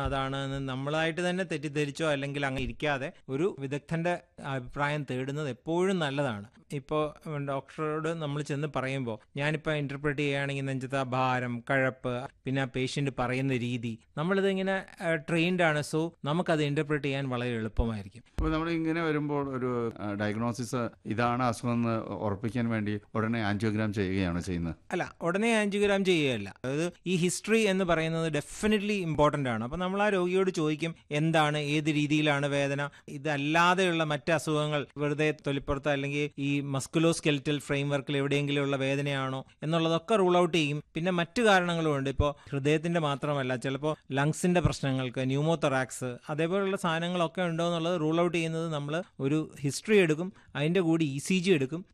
അതാണ് എന്ന് നമ്മളായിട്ട് തന്നെ തെറ്റിദ്ധരിച്ചോ അല്ലെങ്കിൽ അങ്ങനെ ഇരിക്കാതെ ഒരു വിദഗ്ധന്റെ അഭിപ്രായം തേടുന്നത് എപ്പോഴും നല്ലതാണ് ഇപ്പോൾ ഡോക്ടറോട് നമ്മൾ ചെന്ന് പറയുമ്പോൾ ഞാനിപ്പോൾ ഇന്റർപ്രറ്റ് ചെയ്യുകയാണെങ്കിൽ നെഞ്ചത്ത് ആ ഭാരം കഴപ്പ് പിന്നെ ആ പേഷ്യന്റ് പറയുന്ന രീതി നമ്മളിത് ഇങ്ങനെ ട്രെയിൻഡ് ആണ് സോ നമുക്കത് ഇന്റർപ്രറ്റ് ചെയ്യാൻ വളരെ എളുപ്പമായിരിക്കും അപ്പോൾ നമ്മൾ ഇങ്ങനെ വരുമ്പോൾ ഒരു ഡയഗ്നോസിസ് ഇതാണ് അസുഖം എന്ന് ഉറപ്പിക്കാൻ വേണ്ടി ഉടനെ ആൻജിയോഗ്രാം ചെയ്യുകയാണ് ചെയ്യുന്നത് അല്ല ഉടനെ ആൻജിയോഗ്രാം ചെയ്യുകയല്ല അതായത് ഈ ഹിസ്റ്ററി എന്ന് പറയുന്നത് ഡെഫിനറ്റ്ലി ഇമ്പോർട്ടൻ്റ് ആണ് അപ്പോൾ നമ്മൾ ആ രോഗിയോട് ചോദിക്കും എന്താണ് ഏത് രീതിയിലാണ് വേദന ഇതല്ലാതെയുള്ള മറ്റ് അസുഖങ്ങൾ വെറുതെ തൊലിപ്പുറത്ത് അല്ലെങ്കിൽ ഈ മസ്കുലോ സ്കെൽറ്റൽ ഫ്രെയിംവർക്കിൽ എവിടെയെങ്കിലും ഉള്ള വേദനയാണോ എന്നുള്ളതൊക്കെ റൂൾ ഔട്ട് ചെയ്യും പിന്നെ മറ്റു കാരണങ്ങളും ഉണ്ട് ഇപ്പോൾ ഹൃദയത്തിന്റെ മാത്രമല്ല ചിലപ്പോൾ ലങ്സിന്റെ പ്രശ്നങ്ങൾക്ക് ന്യൂമോതൊറാക്സ് അതേപോലുള്ള സാധനങ്ങളൊക്കെ ഉണ്ടോ എന്നുള്ളത് റൂൾ ഔട്ട് ചെയ്യുന്നത് നമ്മൾ ഒരു ഹിസ്റ്ററി എടുക്കും അതിന്റെ കൂടി ഇ സി ജി എടുക്കും